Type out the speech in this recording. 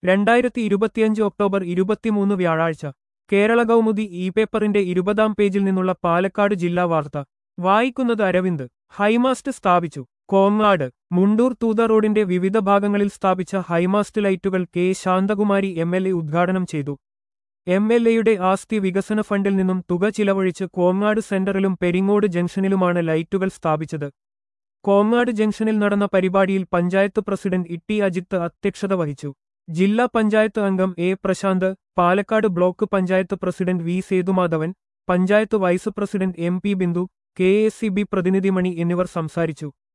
രണ്ടായിരത്തി ഇരുപത്തിയഞ്ച് ഒക്ടോബർ ഇരുപത്തിമൂന്ന് വ്യാഴാഴ്ച കേരള കൗമുദി ഇ പേപ്പറിന്റെ ഇരുപതാം പേജിൽ നിന്നുള്ള പാലക്കാട് ജില്ലാ വാർത്ത വായിക്കുന്നത് അരവിന്ദ് ഹൈമാസ്റ്റ് സ്ഥാപിച്ചു കോങ്ങാട് മുണ്ടൂർ തൂത റോഡിന്റെ വിവിധ ഭാഗങ്ങളിൽ സ്ഥാപിച്ച ഹൈമാസ്റ്റ് ലൈറ്റുകൾ K Santhakumari M L A ഉദ്ഘാടനം ചെയ്തു എം എൽ എയുടെ ആസ്തി വികസന ഫണ്ടിൽ നിന്നും തുക ചിലവഴിച്ച് കോങ്ങാട് സെന്ററിലും പെരിങ്ങോട് ജംഗ്ഷനിലുമാണ് ലൈറ്റുകൾ സ്ഥാപിച്ചത് കോങ്ങാട് ജംഗ്ഷനിൽ നടന്ന പരിപാടിയിൽ പഞ്ചായത്ത് പ്രസിഡന്റ് ഇട്ടി അജിത്ത് അധ്യക്ഷത വഹിച്ചു ജില്ലാ പഞ്ചായത്ത് അംഗം A Prasanth Palakkad block panchayat president V Sethumadhavan panchayat vice president M P Bindu K S C B പ്രതിനിധി മണി എന്നിവർ സംസാരിച്ചു